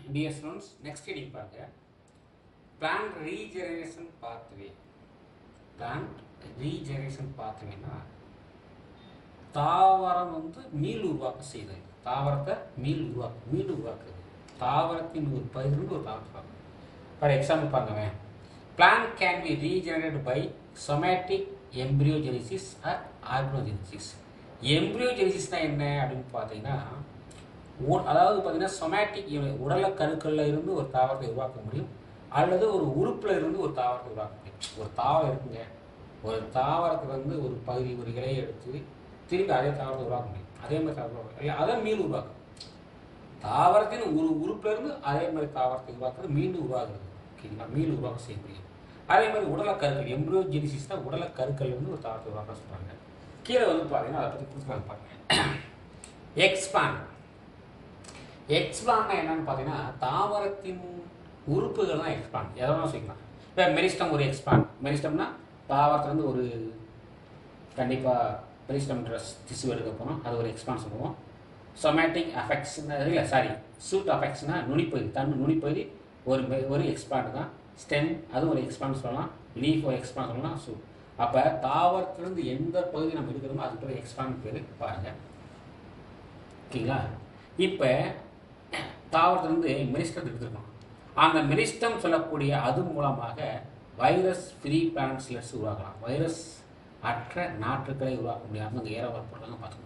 Dear students next heading பாருங்க plant regeneration pathway plant regeneration பாத்வேனா தாவரம் வந்து மீள் உருவாக்கம் செய்தது தாவரத்தை மீள் உருவாக்கு மீள் உருவாக்குது தாவரத்தின் ஒரு பயிரிலிருந்து ஒரு தாவரத்தை ஃபார் எக்ஸாம்பிள் பாருங்க plant can be regenerate by somatic embryogenesis or organogenesis எம்ப்ரியோஜெனிசிஸ்னா என்ன அப்படின்னு பார்த்தீங்கன்னா உ- அதாவது பார்த்தீங்கன்னா சொமேட்டிக் உடல கருக்கள்ல இருந்து ஒரு தாவரத்தை உருவாக்க முடியும் அல்லது ஒரு உறுப்புல இருந்து ஒரு தாவரத்தை உருவாக்க முடியும் ஒரு தாவரம் இருக்குங்க ஒரு தாவரத்துக்கு வந்து ஒரு பகுதி ஒரு இலையை எடுத்து திரும்பி அதே தாவரத்தை உருவாக்க முடியும் அதே மாதிரி தாவரத்தை உருவாக்க- இல்லை அதை மீள் உருவாக்கும் தாவரத்தின் ஒரு உறுப்புல இருந்து அதே மாதிரி தாவரத்தை உருவாக்குறது மீண்டும் உருவாகுது ஓகேங்களா மீள் உருவாக்கம் செய்ய முடியும் அதே மாதிரி உடல கருக்கள் எம்ப்ரியோ ஜெனிசிஸ் தான் உடல கருக்கள்ல இருந்து ஒரு தாவரத்தை உருவாக்க சொல்றாங்க கீழே வந்து பார்த்தீங்கன்னா அதை பற்றி கொடுத்துருக்காங்க பாருங்க எக்ஸ்பாண்ட் எக்ஸ்பிளான்னா என்னன்னு பார்த்தீங்கன்னா தாவரத்தின் உறுப்புகள் தான் எக்ஸ்பாண்ட் எதை வேணாலும் சொல்லிக்கலாம் இப்போ மெரிஸ்டம் ஒரு எக்ஸ்பாண்ட் மெரிஸ்டம்னா தாவரத்துலேருந்து ஒரு கண்டிப்பாக மெரிஸ்டம் ட்ரெஸ் திசு எடுக்க போகிறோம் அது ஒரு எக்ஸ்பாண்ட் சொல்லுவோம் சொமேட்டிக் அஃபெக்ட்ஸ் இல்லை சாரி சூட் அஃபெக்ட்ஸ்னா நுனிப்பகுதி தன் நுனிப்பகுதி ஒரு மெ- ஒரு எக்ஸ்பாண்ட் தான் ஸ்டெம் அதுவும் ஒரு எக்ஸ்பாண்ட் சொல்லலாம் லீஃப் ஒரு எக்ஸ்பாண்ட் சொல்லலாம் சூ அப்போ தாவரத்துலேருந்து எந்த பகுதி நம்ம எடுக்கிறோமோ அது பேர் எக்ஸ்பாண்ட் பேர் பாருங்கள் ஓகேங்களா இப்போ தாவரத்துலேருந்து மெரிஸ்டம் எடுத்துருக்கோம் அந்த மெரிஸ்டம் சொல்லக்கூடிய அது மூலமாக வைரஸ் ஃப்ரீ பிளான்ஸ்லெட்ஸ் உருவாக்கலாம் வைரஸ் அற்ற நாற்றுக்களை உருவாக்க முடியாமல் அங்கே ஏற போடுறாங்க பார்த்துக்கோங்க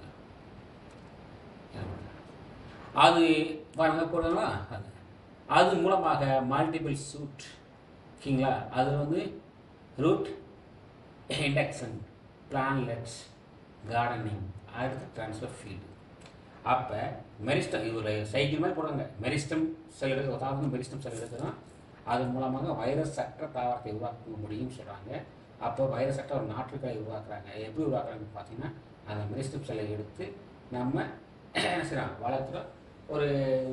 அது பாருங்க போடுறாங்களா அது அது மூலமாக மல்டிபிள் சூட் ஓகேங்களா அது வந்து ரூட் இண்டக்ஷன் பிளான்லெட்ஸ் கார்டனிங் அடுத்து ட்ரான்ஸ்ஃபர் ஃபீல்டு அப்போ மெரிஸ்டம் இது ஒரு சைக்கிள் மாதிரி போடுறாங்க மெரிஸ்டம் செல் எடுக்க தாவரம் மெரிஸ்டம் செல் எடுக்கிறோம் அது மூலமாக வைரஸ் அற்ற தாவரத்தை உருவாக்க முடியும்னு சொல்கிறாங்க அப்போ வைரஸ் அற்ற ஒரு நாற்றுக்களை உருவாக்குறாங்க எப்படி உருவாக்குறாங்கன்னு பார்த்தீங்கன்னா அந்த மெரிஸ்டம் செல்லை எடுத்து நம்ம என்ன செய்யலாம் வளர்த்துறோம் ஒரு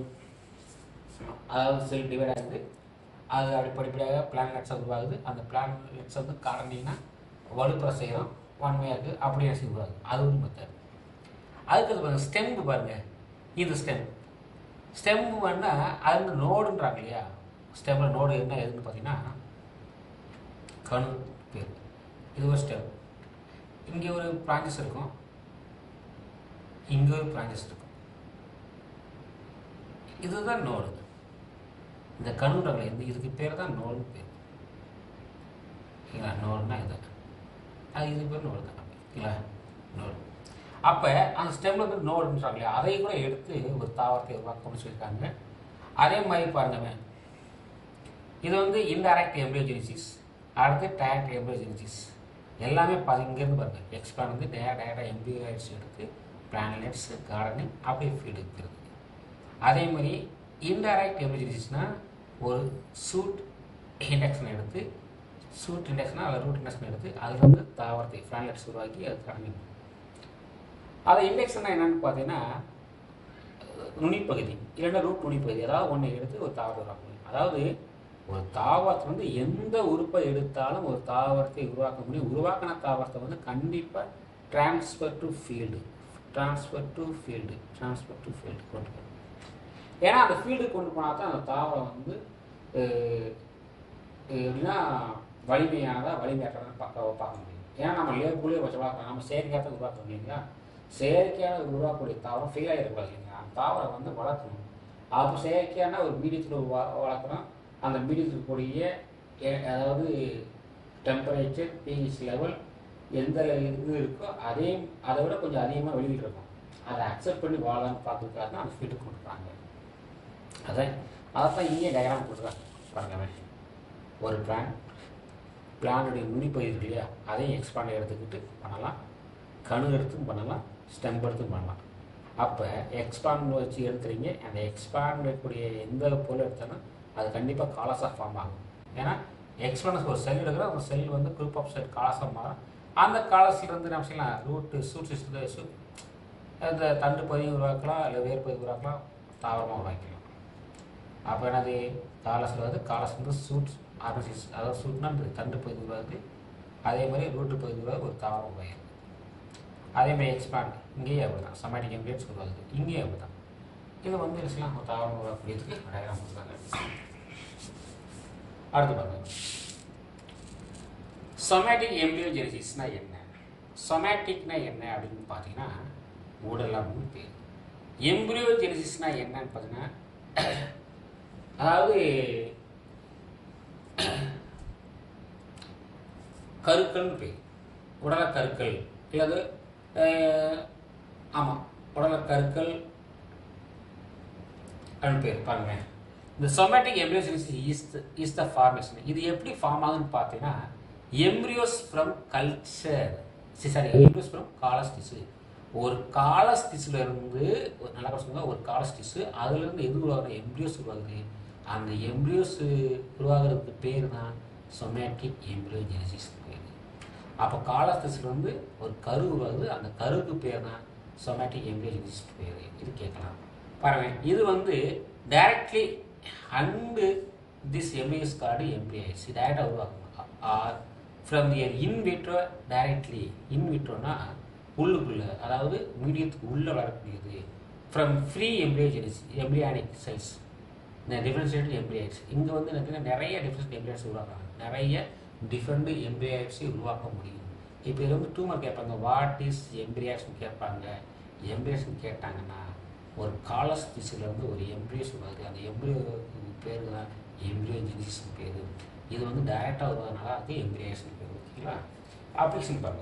அதாவது செல் டிவைட் ஆகுது அது அப்படி படிப்படியாக பிளான்லெட்ஸை உருவாகுது அந்த பிளான்லெட்ஸ் வந்து காரணினா வலுப்புற செய்கிறோம் ஒன்மையாக இருக்குது அப்படியே செய்ய உருவாகுது அது ஒரு மெத்தட் அதுக்கு பாருங்க ஸ்டெம் பாருங்க இது ஸ்டெம் ஸ்டெம் வேணா அது வந்து நோடுன்றாங்க இல்லையா ஸ்டெம்மில் நோடு என்ன எதுன்னு பார்த்தீங்கன்னா கணு பேர் இது ஒரு ஸ்டெம் இங்கே ஒரு பிரான்ச்சஸ் இருக்கும் இங்கே ஒரு பிரான்ச்சஸ் இருக்கும் இதுதான் நோடு இந்த கணுன்றாங்களே இந்த இதுக்கு பேர் தான் நோடுன்னு பேர் ஓகேங்களா நோடுனா இது அது இது பேர் நோடு தான் ஓகேங்களா நோடு அப்போ அந்த ஸ்டெம்ல வந்து நோடுன்னு சொல்றாங்க அதை கூட எடுத்து ஒரு தாவரத்தை உருவாக்கணும்னு சொல்லியிருக்காங்க அதே மாதிரி பாருங்க இது வந்து இன்டைரக்ட் எம்ப்ரியோஜெனிசிஸ் அடுத்து டைரக்ட் எம்ப்ரியோஜெனிசிஸ் எல்லாமே பாதி இங்கேருந்து பாருங்க எக்ஸ்பிளான் வந்து டேரக்ட் டேரக்டாக எம்ப்ரியோஸ் எடுத்து பிளானெட்ஸ் கார்டனிங் அப்படியே ஃபீல்டு இருக்கிறது அதே மாதிரி இன்டைரக்ட் எம்ப்ரியோஜெனிசிஸ்னால் ஒரு சூட் இண்டக்ஷன் எடுத்து சூட் இண்டக்ஷனா அதில் ரூட் இண்டக்ஷன் எடுத்து அதில் வந்து தாவரத்தை பிளானெட்ஸ் உருவாக்கி அது கார்டனிங் அதை இண்டெக்ஷன்னா என்னன்னு பார்த்தீங்கன்னா நுனிப்பகுதி இல்லைன்னா ரூட் நுனிப்பகுதி ஏதாவது ஒன்றை எடுத்து ஒரு தாவரம் உருவாக்க முடியும் அதாவது ஒரு தாவரத்தை வந்து எந்த உறுப்பை எடுத்தாலும் ஒரு தாவரத்தை உருவாக்க முடியும் உருவாக்கின தாவரத்தை வந்து கண்டிப்பாக transfer to field transfer to field transfer to field கொண்டு போகணும் ஏன்னா அந்த ஃபீல்டுக்கு கொண்டு போனால் தான் அந்த தாவரம் வந்து அஹ், அஹ், எப்படின்னா வலிமையானதா வலிமையற்றதா பார்க்க பார்க்க முடியும் ஏன்னா நம்ம லேபுலேயே வச்சு வளர்க்கலாம் நம்ம செயற்கையாக உருவாக்க இல்லைங்களா செயற்கையாக உருவாக்கக்கூடிய தாவரம் ஃபெயில் ஆகிடக்கூடாது இல்லைங்களா அந்த தாவரம் வந்து வளர்க்கணும் அப்போ செயற்கையான ஒரு மீடியத்தில் வளர்க்குறோம் அந்த மீடியத்தில் இருக்கக்கூடிய எ- அதாவது டெம்பரேச்சர் பிஹெச் லெவல் எந்த இது இருக்கோ அதே அதை விட கொஞ்சம் அதிகமாக வெளியில் இருக்கும் அதை அக்செப்ட் பண்ணி வாழலாம்னு பார்த்துருக்காரு தான் அந்த ஃபீல்டு கொடுக்குறாங்க அதான் அதைத்தான் இங்கே டயக்ராம் கொடுக்குறாங்க பாருங்க ஒரு பிளான் பிளானுடைய நுனிப்பகுதி இருக்கு இல்லையா அதையும் எக்ஸ்பாண்ட் எடுத்துக்கிட்டு பண்ணலாம் கணு எடுத்தும் பண்ணலாம் ஸ்டெம் எடுத்தும் பண்ணலாம் அப்போ எக்ஸ்பாண்ட் வச்சு எடுக்கிறீங்க அந்த எக்ஸ்பாண்ட் இருக்கக்கூடிய எந்த பொருள் எடுத்தாலும் அது கண்டிப்பாக காலஸாக ஃபார்ம் ஆகும் ஏன்னா எக்ஸ்பாண்ட் ஒரு செல் எடுக்கிறோம் அந்த செல் வந்து குரூப் ஆஃப் செல் காலஸாக மாறும் அந்த காலஸில் இருந்து நம்ம செய்யலாம் ரூட்டு சூட் சிஸ்டம் அந்த தண்டு பகுதியும் உருவாக்கலாம் இல்லை வேர் பகுதி உருவாக்கலாம் தாவரமாக உருவாக்கலாம் அப்போ என்னது காலஸில் வந்து காலஸ் வந்து சூட் ஆர்பிசிஸ் அதாவது சூட்னா இந்த தண்டு பகுதி உருவாகுது அதே மாதிரி ரூட்டு பகுதி உருவாக ஒரு தாவரம் உருவாகுது அதே மாதிரி எக்ஸ்பாண்ட் இங்கேயும் அப்படி தான் சமாட்டிக் எம்ப்ளேட்ஸ் உருவாகுது இங்கேயும் அப்படி தான் இது வந்து என்ன செய்யலாம் ஒரு தாவரம் உருவாக்கக்கூடியதுக்கு டயக்ராம் கொடுக்குறாங்க அடுத்து பாருங்க சொமேட்டிக் எம்பியோஜெனிசிஸ்னா என்ன சொமேட்டிக்னா என்ன அப்படின்னு பார்த்தீங்கன்னா உடலம்னு பேர் எம்பிரியோஜெனிசிஸ்னா என்னன்னு பார்த்தீங்கன்னா அதாவது கருக்கள்னு பேர் உடல கருக்கள் இல்லது ஆமாம் உடல கருக்கள் அப்படின்னு பேர் பாருங்க இந்த somatic embryogenesis is is the formation இது எப்படி ஃபார்ம் ஆகுதுன்னு பார்த்தீங்கன்னா embryos from culture sorry embryos from callus tissue ஒரு காலஸ் டிஷ்யூல இருந்து ஒரு நல்லா சொல்லுங்க ஒரு காலஸ் டிஷ்யூ அதுலேருந்து எது உருவாகுற எம்ப்ரியோஸ் உருவாகுது அந்த எம்ப்ரியோஸ் உருவாகிறதுக்கு பேர் தான் சொமேட்டிக் எம்ப்ரியோஜெனிசிஸ் பேர் அப்போ காலஸ் டிஷ்யூல இருந்து ஒரு கரு உருவாகுது அந்த கருவுக்கு பேர் தான் சொமேட்டிக் எம்ப்ரியோஜெனிசிஸ் பேர் இது கேட்கலாம் பாருங்க இது வந்து directly and this MAS card embryoids டைரக்டாக உருவாக்கும் or from their in vitro directly in விட்ரோனா உள்ளுக்குள்ள அதாவது மீடியத்துக்கு உள்ளே வளரக்கூடியது from pre embryogenic embryonic cells இந்த டிஃபரன்ஷியேட்டட் எம்ப்ரியாய்ஸ் இங்கே வந்து எனக்கு நிறைய டிஃப்ரெண்ட் எம்ப்ரியாய்ஸ் உருவாக்குறாங்க நிறைய டிஃப்ரெண்ட் எம்ப்ரியாய்ஸை உருவாக்க முடியும் இப்போ இது வந்து டூமர் கேட்பாங்க வாட் இஸ் எம்ப்ரியாய்ஸ்னு கேட்பாங்க எம்ப்ரியாய்ஸ்னு கேட்டாங்கன்னா ஒரு காலஸ் திசுல இருந்து ஒரு எம்ப்ரியோஸ் வருது அந்த எம்ப்ரியோ பேர் தான் எம்ப்ரியோஜெனிசிஸ் பேர் இது வந்து டைரெக்டாக வருவதனால அது எம்ப்ரியோஸ்னு பேர் ஓகேங்களா அப்ளிகேஷன் பாருங்க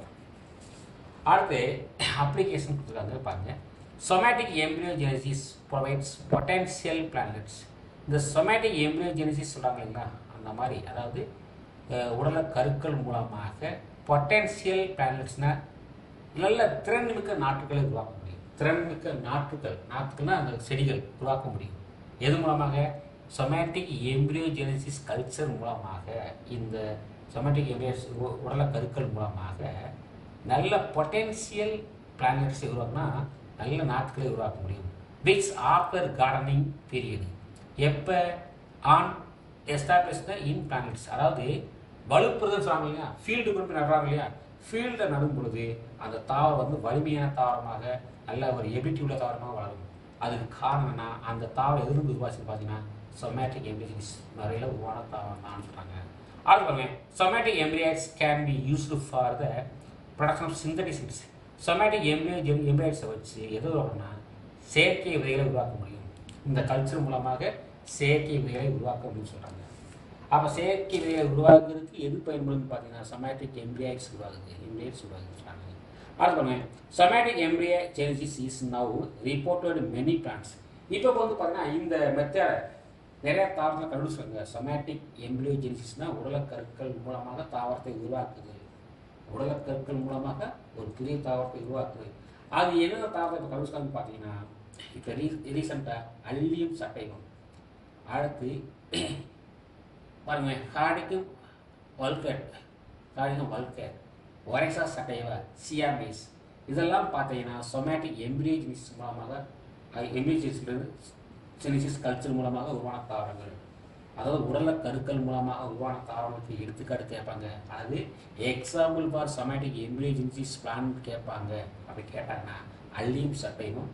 அடுத்து அப்ளிகேஷன் கொடுத்துருக்காங்க பாருங்க somatic embryogenesis provides potential plantlets இந்த சொமேட்டிக் எம்ப்ரியோஜெனிசிஸ் சொல்கிறாங்க இல்லைங்களா அந்த மாதிரி அதாவது அஹ், உடல கருக்கள் மூலமாக பொட்டென்சியல் பிளானட்ஸ்னால் நல்ல திறன்மிக்க நாற்றுகளை உருவாக்க முடியும் திறன்மிக்க நாற்றுகள் நாற்றுகள்னா அந்த செடிகள் உருவாக்க முடியும் எது மூலமாக சொமேட்டிக் எம்ப்ரியோஜெனிசிஸ் கல்ச்சர் மூலமாக இந்த சொமேட்டிக் எம்ப்ரியோஸ் உடல கருக்கள் மூலமாக நல்ல பொட்டென்சியல் பிளானட்ஸை உருவாக்குனா நல்ல நாட்களை உருவாக்க முடியும் விச் ஆஃப்டர் கார்டனிங் பீரியட் எப்போ on establish the in plantlets அதாவது வலுப்புறதுன்னு சொல்றாங்க இல்லையா ஃபீல்டு கொண்டு போய் நடுறாங்க இல்லையா ஃபீல்டில் நடும் பொழுது அந்த தாவரம் வந்து வலிமையான தாவரமாக நல்ல ஒரு எபிலிட்டி உள்ள தாவரமாக வளரும் அதுக்கு காரணம் என்ன அந்த தாவரம் எதிர்ந்து உருவாச்சுன்னு பார்த்தீங்கன்னா சொமேட்டிக் எம்பிரிஜிஸ் நிறைய உருவான தாவரம் தான் சொல்கிறாங்க அடுத்து பாருங்க somatic embryoids can be used for the production of synthetic seeds somatic embryo எம்பிரியாய்ஸை வச்சு எது வரும்னா செயற்கை விதைகளை உருவாக்க முடியும் இந்த கல்ச்சர் மூலமாக செயற்கை விதைகளை உருவாக்க முடியும்னு சொல்கிறாங்க அப்போ செயற்கை விதைகளை உருவாக்குறதுக்கு எது பயன்படுதுன்னு பார்த்தீங்கன்னா சொமேட்டிக் எம்பிரியாய்ஸ் உருவாகுது எம்பிரியாய்ஸ் உருவாகுதுன்னு சொல்கிறாங்க அடுத்து பாருங்க somatic embryogenesis is now reported many plants இப்போ வந்து பார்த்தீங்கன்னா இந்த மெத்தட் நிறைய தாவரத்தில் கண்டுபிடிச்சாங்க சொமேட்டிக் எம்பிரியோ ஜெனிசிஸ்னா உடலக்கருக்கள் மூலமாக தாவரத்தை உருவாக்குது உடலக்கருக்கள் மூலமாக ஒரு புதிய தாவரத்தை உருவாக்குது அது என்னென்ன தாவரத்தை இப்போ கண்டுபிடிச்சாங்கன்னு பார்த்தீங்கன்னா இப்போ ரீ ரீசெண்டாக அல்லியும் சட்டையும் அடுத்து பாருங்க ஹாடிக்கும் வல்கட் ஹாடிக்கும் வல்கர் ஒரைசா சட்டைவா சியாமேஸ் இதெல்லாம் பார்த்தீங்கன்னா சொமேட்டிக் எம்பிரியோஜினிஸ் மூலமாக எம்பிரியோஜினிஸ்லேருந்து ஜெனிசிஸ் கல்ச்சர் மூலமாக உருவான தாவரங்கள் அதாவது உடல கருக்கள் மூலமாக உருவான தாவரங்களுக்கு எடுத்துக்காட்டு கேட்பாங்க அது example for somatic embryogenesis plant கேட்பாங்க அப்படி கேட்டாங்கன்னா அல்லியும் சட்டையும்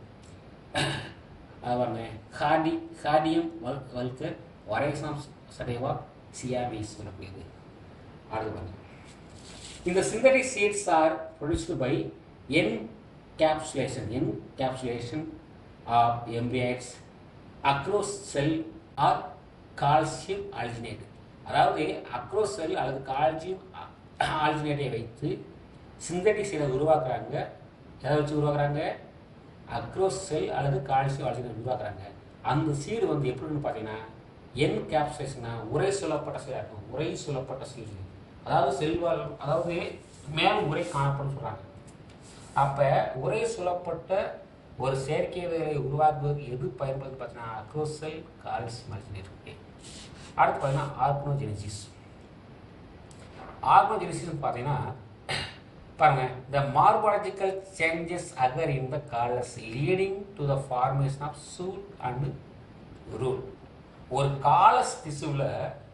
பாருங்க ஹாடி ஹாடியம் வல் வல்கர் ஒரைசாம் சடைவா சியாமீஸ் சொல்லக்கூடியது அடுத்து பாருங்க இந்த synthetic seeds are produced by encapsulation encapsulation of embryos across cell or calcium alginate அதாவது அக்ரோஸ் செல் அல்லது கால்சியம் ஆல்ஜினேட்டை வைத்து சிந்தட்டிக் சீடை உருவாக்குறாங்க எதை வச்சு உருவாக்குறாங்க அக்ரோஸ் செல் அல்லது கால்சியம் ஆல்ஜினேட் உருவாக்குறாங்க அந்த சீடு வந்து எப்படின்னு பார்த்தீங்கன்னா என் கேப்சேஷனா உரை சொல்லப்பட்ட செல் இருக்கும் உரை சொல்லப்பட்ட செல் அதாவது செல்வால் அதாவது மேலும் உரை காணப்படும் சொல்கிறாங்க அப்போ உரை சொல்லப்பட்ட ஒரு செயற்கை விதைகளை உருவாக்குவதற்கு எது பயன்படுது பார்த்தீங்கன்னா அக்ரோசெல் கால்சியம் ஆல்ஜினேட் அடுத்து பார்த்தீங்கன்னா ஆர்கனோஜெனிசிஸ் ஆர்கனோஜெனிசிஸ் பார்த்தீங்கன்னா பாருங்க the morphological changes occur in the callus leading to the formation of shoot and root ஒரு காலஸ் திசுவில்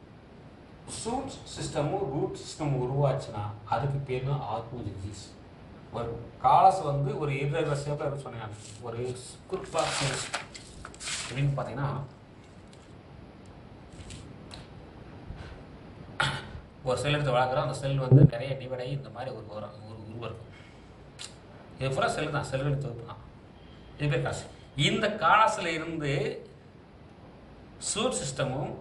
சூட் சிஸ்டமும் ரூட் சிஸ்டமும் உருவாச்சுன்னா அதுக்கு பேர் தான் ஆர்கனோஜெனிசிஸ் ஒரு காலஸ் வந்து ஒரு irregular ஷேப்பில் இருக்கு சொன்னாங்க ஒரு குறுக்கு எப்படின்னு பார்த்தீங்கன்னா ஒரு செல் எடுத்து வளர்க்குறோம் அந்த செல் வந்து நிறைய டிவைட் ஆகி இந்த மாதிரி ஒரு உரம் ஒரு உருவம் இருக்கும் இது ஃபுல்லாக செல் தான் செல்களின் தொகுப்பு தான் இது பேர் காசு இந்த காலஸில் இருந்து சூட் சிஸ்டமும்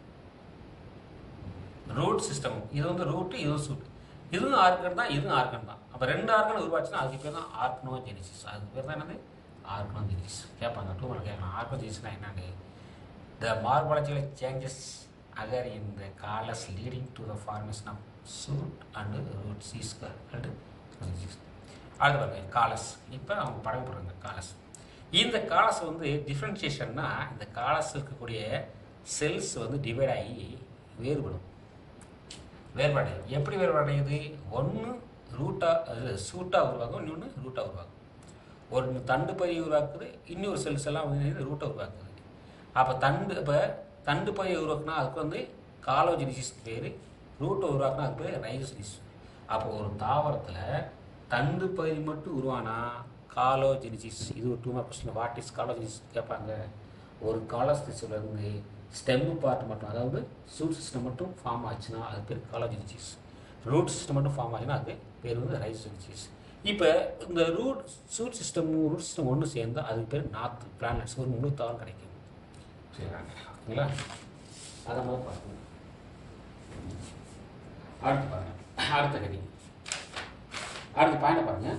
ரூட் சிஸ்டமும் இது வந்து ரூட்டு இது சூட் இதுவும் ஆர்கன் தான் இதுவும் ஆர்கன் தான் அப்போ ரெண்டு ஆர்கன் உருவாச்சுன்னா அதுக்கு பேர் தான் ஆர்கனோஜெனிசிஸ் அதுக்கு பேர் தான் என்னது ஆர்கனோஜெனிசிஸ் கேட்பாங்க டூ மணி கேட்கலாம் ஆர்கனோஜெனிஸ்னா என்னன்னு the morphological changes occur in the callus leading to the formation of shoot and root சீஸ்கர் அண்டு அடுத்து பாருங்க காலஸ் இப்போ அவங்க படம் போடுறாங்க காலஸ் இந்த காலஸ் வந்து டிஃப்ரென்சியேஷன்னா இந்த காலஸ் இருக்கக்கூடிய செல்ஸ் வந்து டிவைட் ஆகி வேறுபடும் வேறுபாடு எப்படி வேறுபாடையுது ஒன்று ரூட்டாக அது சூட்டாக உருவாகும் இன்னொன்று ரூட்டாக உருவாகும் ஒரு தண்டு பகுதி உருவாக்குது இன்னொரு செல்ஸ் எல்லாம் வந்து ரூட்டை உருவாக்குது அப்போ தண்டு இப்போ தண்டு பகுதியை உருவாக்குனா அதுக்கு வந்து காலோஜெனிசிஸ் பேர் ரூட்டை உருவாக்குனா அதுக்கு பேர் ரைசோஜெனிசிஸ் அப்போ ஒரு தாவரத்தில் தண்டு பகுதி மட்டும் உருவானா காலோஜெனிசிஸ் இது ஒரு two mark question what is callogenesis கேட்பாங்க ஒரு காலோஜெனிசிஸ்லேருந்து ஸ்டெம் பார்ட் மட்டும் அதாவது சூட் சிஸ்டம் மட்டும் ஃபார்ம் ஆச்சுன்னா அது பேர் காலோஜெனிசிஸ் ரூட் சிஸ்டம் மட்டும் ஃபார்ம் ஆச்சுன்னா அது பேர் வந்து ரைசோஜெனிசிஸ் இப்போ இந்த ரூட் சூட் சிஸ்டமும் ரூட் சிஸ்டம் ஒன்று சேர்ந்தால் அதுக்கு பேர் நார்த் பிளானட்ஸ் ஒரு முழு தாவரம் கிடைக்கும் சரிங்களா ஓகேங்களா அதை முதல் பார்க்கணும் அடுத்து பாருங்க அடுத்த கடி அடுத்த பாயிண்ட் பாருங்க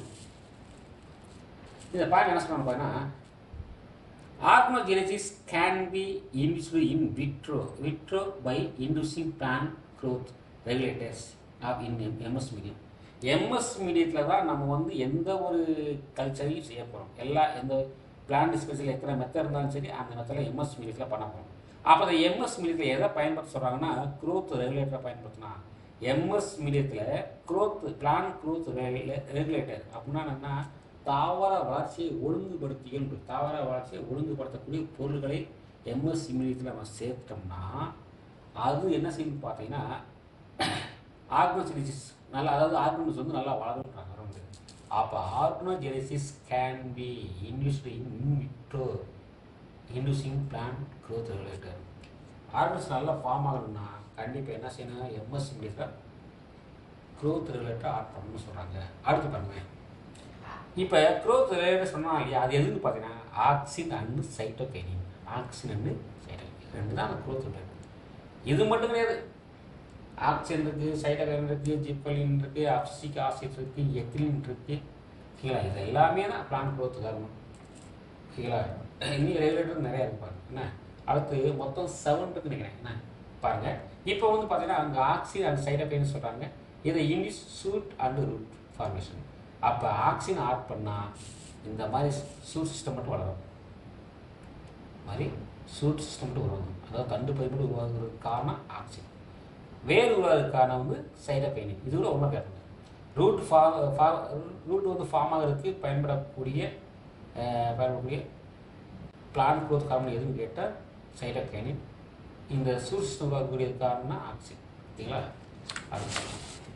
இந்த பாயிண்ட் என்ன சொல்றாங்க பாருங்கன்னா organogenesis can be induced in vitro vitro by inducing plant growth regulators of in MS medium MS மீடியத்தில் தான் நம்ம வந்து எந்த ஒரு கல்ச்சரையும் செய்ய போகிறோம் எல்லா எந்த பிளான் டிஸ்கஸில் எத்தனை மெத்தட் இருந்தாலும் சரி அந்த மெத்தடில் எம்எஸ் மீடியத்தில் பண்ண போகிறோம் அப்போ அந்த எம்எஸ் மீடியத்தில் எதை பயன்படுத்த சொல்கிறாங்கன்னா க்ரோத் ரெகுலேட்டரை பயன்படுத்தினா எம்எஸ் மீடியத்தில் க்ரோத் பிளான் க்ரோத் ரெகுலேட்டர் அப்படின்னா என்னன்னா தாவர வளர்ச்சியை ஒழுங்குபடுத்திகள் தாவர வளர்ச்சியை ஒழுங்குபடுத்தக்கூடிய பொருள்களை எம்எஸ் மீடியத்தில் நம்ம சேர்த்தோம்னா அது என்ன செய்யுன்னு பார்த்தீங்கன்னா ஆர்கனோஜெனிசிஸ் நல்லா அதாவது ஆர்கனோஸ் வந்து நல்லா வளருன்றாங்க வந்து அப்போ organogenesis can be induced in vitro inducing plant growth regulator organs நல்லா ஃபார்ம் ஆகணும்னா கண்டிப்பாக என்ன செய்யணும் எம்எஸ் மீடியத்தில் க்ரோத் ரெகுலேட்டர் ஆட் பண்ணணும்னு சொல்கிறாங்க அடுத்து பாருங்க இப்போ க்ரோத் ரிலேட்டட் சொன்னா இல்லையா அது எதுன்னு பார்த்தீங்கன்னா auxin and cytokinin auxin and cytokinin ரெண்டு தான் அந்த க்ரோத் ரிலேட்டட் இது மட்டும் கிடையாது ஆக்சின் இருக்குது சைட்டோகைன் இருக்குது ஜிப்பலின் இருக்குது அப்சிக் ஆசிட் இருக்குது எத்திலின் இருக்குது ஓகேங்களா இது எல்லாமே தான் பிளான் க்ரோத் காரணம் ஓகேங்களா இன்னும் ரெகுலேட்டர் நிறையா இருக்கு பாருங்க என்ன அடுத்து மொத்தம் செவன் இருக்கு நினைக்கிறேன் என்ன பாருங்க இப்போ வந்து பார்த்தீங்கன்னா அங்கே ஆக்சின் அண்ட் சைட்டோகைன் சொல்கிறாங்க இதை English shoot and root formation அப்போ ஆக்சின் ஆட் பண்ணால் இந்த மாதிரி சூட் சிஸ்டம் மட்டும் வளரும் மாதிரி சூட் சிஸ்டம் மட்டும் உருவாகும் அதாவது தண்டு பை மட்டும் உருவாகுறதுக்கு காரணம் ஆக்சின் வேர் உருவாகிறதுக்கு காரணம் வந்து சைடோகைனின் இது கூட உண்மை கேட்குங்க ரூட் ஃபா ஃபா ரூட் வந்து ஃபார்ம் ஆகிறதுக்கு பயன்படக்கூடிய அஹ், பயன்படக்கூடிய பிளான் க்ரோத் காரணம் எதுன்னு கேட்டால் சைடோகைனின் இந்த சூட் சிஸ்டம் உருவாக்கக்கூடிய காரணம் ஆக்சின் ஓகேங்களா அடுத்து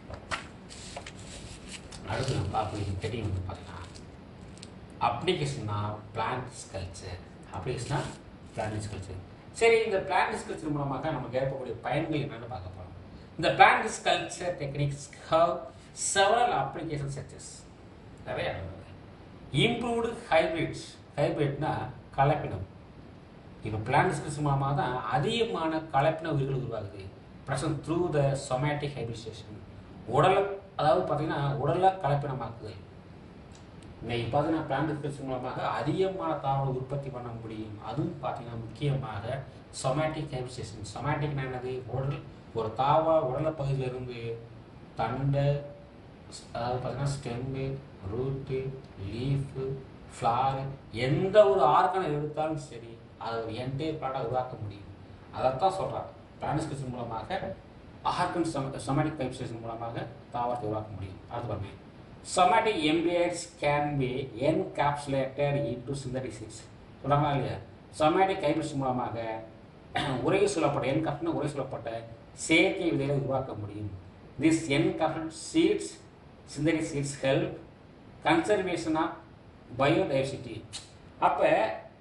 அடுத்து நம்ம பார்க்கக்கூடிய ஹெட்டிங் வந்து பார்த்தீங்கன்னா அப்ளிகேஷன்னா பிளான்ட் கல்ச்சர் அப்ளிகேஷனா பிளான்ட் கல்ச்சர் சரி இந்த பிளான்ட் கல்ச்சர் மூலமாக நமக்கு ஏற்படக்கூடிய பயன்கள் என்னென்னு பார்க்க போகிறோம் இந்த plant culture techniques have several application such as நிறைய இம்ப்ரூவ்டு ஹைபிரிட்ஸ் ஹைபிரிட்னா கலப்பினம் இப்போ பிளான்ட் கல்ச்சர் மூலமாக தான் அதிகமான கலப்பின உயிர்கள் உருவாகுது present through the somatic hybridization உடலை அதாவது பார்த்தீங்கன்னா உடலை கலப்பினமாக்குதல் இன்னைக்கு பார்த்தீங்கன்னா பிளான்ட் கல்ச்சர் மூலமாக அதிகமான தாவர உற்பத்தி பண்ண முடியும் அதுவும் பார்த்தீங்கன்னா முக்கியமாக சொமேட்டிக் ஹைபிரிடேஷன் சொமேட்டிக்னா என்னது உடல் ஒரு தாவர உடல பகுதியிலிருந்து தண்டை அதாவது பார்த்தீங்கன்னா ஸ்டெம்மு ரூட்டு லீஃபு ஃப்ளாரு எந்த ஒரு ஆர்கனை எடுத்தாலும் சரி அதை ஒரு என்டையர் ப்ளாட்டாக உருவாக்க முடியும் அதைத்தான் சொல்கிறார் பிளானிஸ்கேஷன் மூலமாக ஆர்கன் சொமேட்டிக் டைப்ஸ்டேஷன் மூலமாக தாவரத்தை உருவாக்க முடியும் அடுத்து பாருங்க somatic embryos can be encapsulated into synthesis சொல்கிறாங்களா இல்லையா சொமேட்டிக் கைபிரிஸ் மூலமாக உரை சொல்லப்பட்ட என்கேப்னா உரை சொல்லப்பட்ட செயற்கை விதைகளை உருவாக்க முடியும் this encapped seeds synthetic seeds help conservation of biodiversity அப்போ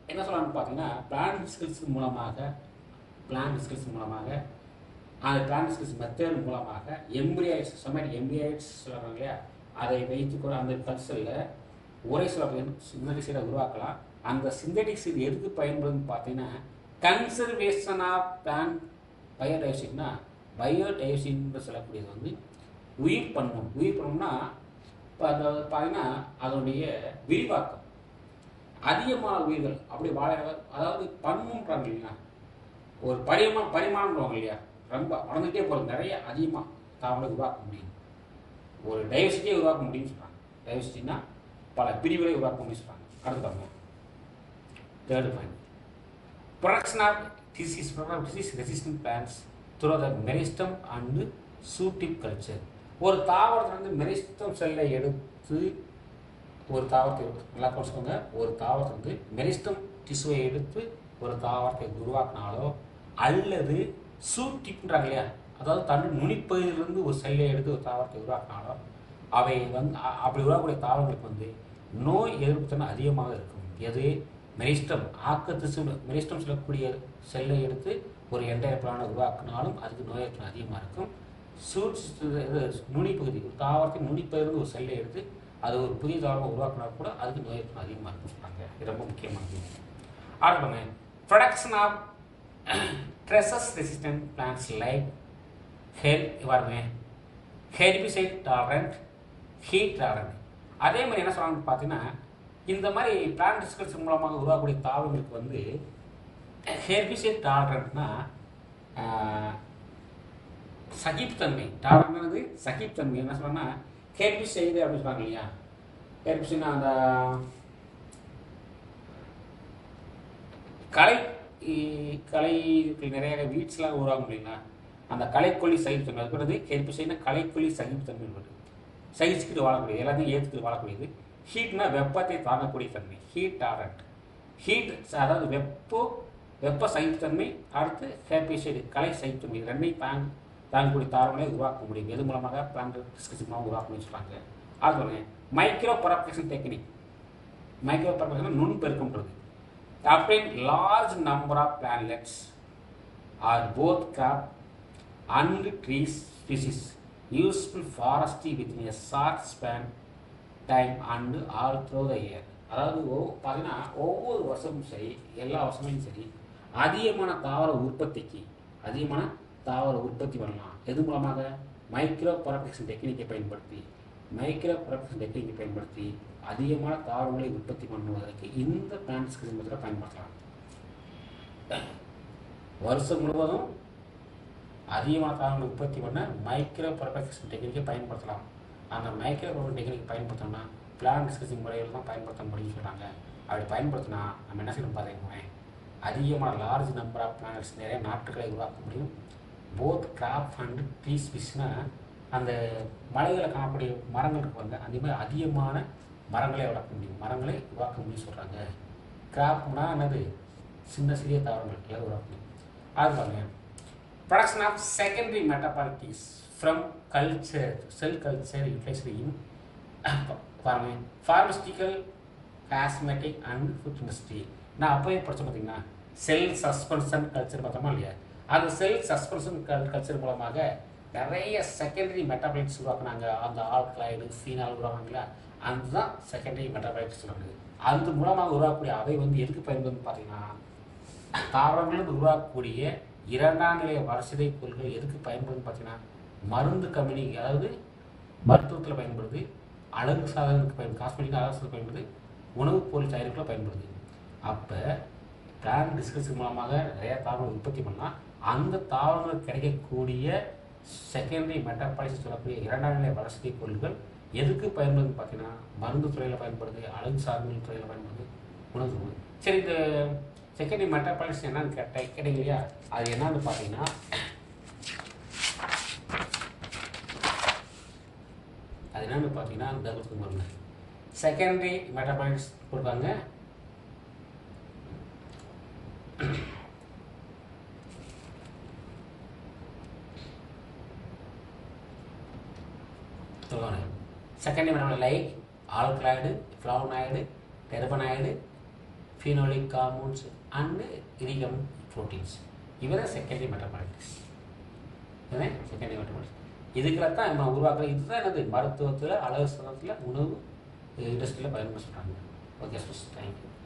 என்ன சொல்லலாம்னு பார்த்தீங்கன்னா பிளான் ஸ்கில்ஸ் மூலமாக பிளான் ஸ்கில்ஸ் மூலமாக அந்த பிளான் ஸ்கில்ஸ் மெத்தட் மூலமாக எம்பிரியாய்ஸ் சொமேட்டிக் எம்பிரியாய்ஸ் சொல்கிறாங்க இல்லையா அதை வைத்து கூட அந்த கல்ச்சரில் ஒரே சில சிந்தடிக் சீடை உருவாக்கலாம் அந்த சிந்தடிக் சீட் எதுக்கு பயன்படுதுன்னு பார்த்தீங்கன்னா கன்சர்வேஷன் ஆஃப் பிளான் பயோடைவர்சிட்டினா பயோடைவர்சிட்டின்னு சொல்லக்கூடியது வந்து உயிர் பண்ணும் உயிர் பண்ணணும்னா இப்போ அந்த பார்த்தீங்கன்னா அதனுடைய விரிவாக்கம் அதிகமான உயிர்கள் அப்படி வாழ அதாவது பன்முன்றாங்க இல்லையா ஒரு பரிமா பரிமாணம்ன்றவங்க இல்லையா ரொம்ப வளர்ந்துட்டே போகிறது நிறைய அதிகமாக தாவலை உருவாக்க முடியும் ஒரு டைவர்சிட்டியை உருவாக்க முடியும்னு சொல்கிறாங்க டைவர்சிட்டினா பல பிரிவுகளை உருவாக்க முடியும்னு சொல்கிறாங்க அடுத்து பாருங்க third point production of disease disease resistant plants through the meristem and shoot tip culture ஒரு தாவரத்துல இருந்து மெரிஸ்டம் செல்லை எடுத்து ஒரு தாவரத்தை நல்லா குறைச்சிக்கோங்க ஒரு தாவரத்தை வந்து மெரிஸ்டம் டிஷ்யூவை எடுத்து ஒரு தாவரத்தை உருவாக்கினாலோ அல்லது சூட்டிப்ன்றாங்க இல்லையா அதாவது தன் நுனிப்பகுதியிலிருந்து ஒரு செல்லை எடுத்து ஒரு தாவரத்தை உருவாக்கினாலோ அவை வந்து அ- அப்படி உருவாக்கக்கூடிய தாவரங்களுக்கு வந்து நோய் எதிர்ப்பு தன்மை அதிகமாக இருக்கும் எது மெரிஸ்டம் ஆக்க திசு மெரிஸ்டம் சொல்லக்கூடிய செல்லை எடுத்து ஒரு என்டையர் பிளானை உருவாக்கினாலும் அதுக்கு நோய் எதிர்ப்பு அதிகமாக இருக்கும் சூட்ஸ் இது நுனிப்பகுதி ஒரு தாவரத்தின் நுனிப்பகுதியிலிருந்து ஒரு செல்லை எடுத்து அது ஒரு புதிய தாவரம் உருவாக்கினா கூட அதுக்கு நோய் எதிர்ப்பு அதிகமாக இருக்கும்னு சொல்கிறாங்க இது ரொம்ப முக்கியமானது அடுத்து production of stress resistant plants like ஹெல் பாருங்க ஹெர்பிசைட் டாலரண்ட் ஹீட் டாலரண்ட் அதே மாதிரி என்ன சொல்றாங்கன்னு பார்த்தீங்கன்னா இந்த மாதிரி பிளான்ட் டிஸ்கல்ஸ் மூலமாக உருவாக்கக்கூடிய தாவரங்களுக்கு வந்து ஹெர்பிசைட் டாலரண்ட்னா சகிப்புத்தன்மை டாலரண்ட்னது சகிப்புத்தன்மை என்ன சொல்றாங்கன்னா ஹெர்பிசைடு அப்படின்னு சொல்றாங்க இல்லையா ஹெர்பிசைட்னா அந்த கலை இ- கலை நிறைய வீட்ஸ்லாம் உருவாகும் இல்லைங்களா அந்த கலைக்கொல்லி சகிப்புத்தன்மை அது பேர் ஹெர்பிசைட்னா கலைக்கொல்லி சகிப்புத்தன்மை வருது சகிச்சுக்கிட்டு வாழக்கூடியது எல்லாத்தையும் ஏற்றுக்கிட்டு வாழக்கூடியது ஹீட்னா வெப்பத்தை தாங்கக்கூடிய தன்மை ஹீட் டாரண்ட் ஹீட் அதாவது வெப்போ வெப்ப சகிப்புத்தன்மை அடுத்து ஹேப்பிசைடு கலை சகிப்புத்தன்மை இது ரெண்டையும் தாங்க தாங்கக்கூடிய தாவரங்களை உருவாக்க முடியும் எது மூலமாக பிளான்ட் டிஸ்கஷன் மூலமாக உருவாக்க முடியும் சொல்கிறாங்க அது micro propagation technique micro propagation நுண் பெருக்கம்ன்றது obtain large number of plantlets are both crop and trees species useful forestry within a short span time and all through the year அதாவது ஒ- பார்த்தீங்கன்னா ஒவ்வொரு வருஷமும் சரி எல்லா வருஷமும் சரி அதிகமான தாவர உற்பத்திக்கு அதிகமான தாவர உற்பத்தி பண்ணலாம் எது மூலமாக மைக்ரோ ப்ரொடக்ஷன் டெக்னிக்கை பயன்படுத்தி மைக்ரோ ப்ரொடக்ஷன் டெக்னிக்கை பயன்படுத்தி அதிகமான தாவரங்களை உற்பத்தி பண்ணுவதற்கு இந்த பிளான்ஸ் மெத்தடை பயன்படுத்தலாம் வருஷம் முழுவதும் அதிகமான தாவரங்களை உற்பத்தி பண்ண மைக்ரோ ப்ரொடக்ஷன் டெக்னிக்கை பயன்படுத்தலாம் அந்த மைக்ரோ ப்ரொடக்ஷன் டெக்னிக் பயன்படுத்தணும்னா பிளான் டிஸ்கஷன் முறையில் தான் பயன்படுத்த முடியும்னு சொல்கிறாங்க அப்படி பயன்படுத்தினா நம்ம என்ன செய்யணும் பார்த்தீங்கன்னா அதிகமான லார்ஜ் நம்பர் ஆஃப் பிளானட்ஸ் நிறைய நாட்டுகளை உருவாக்க முடியும் போத் கிராப் அண்ட் ட்ரீ ஸ்பீஸ்னா அந்த மலைகளில் காணக்கூடிய மரங்கள் இருக்கு பாருங்க அந்த மாதிரி அதிகமான மரங்களை வளர்க்க முடியும் மரங்களை உருவாக்க முடியும் சொல்கிறாங்க கிராப்னா என்னது சின்ன சிறிய தாவரங்கள் எல்லாம் உருவாக்க முடியும் அது பாருங்க production of secondary metabolites from culture cell culture utilized in பாருங்க pharmaceutical cosmetic and food industry நான் அப்போயே படிச்சேன் பார்த்தீங்கன்னா செல் சஸ்பென்ஷன் கல்ச்சர் பார்த்தோமா இல்லையா அந்த செல் சஸ்பென்ஷன் கல் கல்ச்சர் மூலமாக நிறைய செகண்டரி மெட்டாபைட்ஸ் உருவாக்குனாங்க அந்த ஆல்கலைடு ஃபீனால் உருவாக்குனாங்களா அதுதான் செகண்டரி மெட்டாபைட்ஸ் சொல்லுறது அது மூலமாக உருவாக்கக்கூடிய அவை வந்து எதுக்கு பயன்படுதுன்னு பார்த்தீங்கன்னா தாவரங்களிலிருந்து உருவாக்கக்கூடிய இரண்டாம் நிலை வளர்சிதை பொருட்கள் எதுக்கு பயன்படுதுன்னு பார்த்தீங்கன்னா மருந்து கம்பெனி அதாவது மருத்துவத்தில் பயன்படுது அழகு சாதனத்துக்கு பயன் காஸ்மெட்டிக் அழகு சாதனத்துக்கு பயன்படுது உணவுப் பொருள் தயாரிப்பில் பயன்படுது அப்போ பிளான் டிஸ்கஸ் மூலமாக நிறைய தாவரங்கள் உற்பத்தி பண்ணலாம் அந்த தாவரங்களுக்கு கிடைக்கக்கூடிய செகண்டரி மெட்டாபாலிசிஸ் சொல்லக்கூடிய இரண்டாம் நிலை வளர்ச்சி பொருட்கள் எதுக்கு பயன்படுதுன்னு பார்த்தீங்கன்னா மருந்து துறையில் பயன்படுது அழகு சாதனங்கள் துறையில் பயன்படுது உணவு துறை. சரி இந்த செகண்டரி மெட்டாபாலிசிஸ் என்னன்னு கேட்டேன் கேட்டீங்க இல்லையா அது என்னன்னு பார்த்தீங்கன்னா அது என்னன்னு பார்த்தீங்கன்னா இந்த அளவுக்கு பாருங்க செகண்டரி மெட்டாபாலிட்ஸ் கொடுப்பாங்க சொல்லுவாங்க secondary metabolite like alkaloid flavonoid terpenoid phenolic hormones and irrigament proteins இவரே செகண்டரி மெட்டபாலிட்டிக்ஸ் இதுதான் செகண்டரி மெட்டபாலிட்டிக்ஸ் இதுக்கெல்லாம் தான் நம்ம உருவாக்குற இதுதான் என்னது மருத்துவத்தில் அழகு சதத்தில் உணவு இண்டஸ்ட்ரியில் பயன்படுத்த சொல்கிறாங்க ஓகே ஸ்போஸ் தேங்க்யூ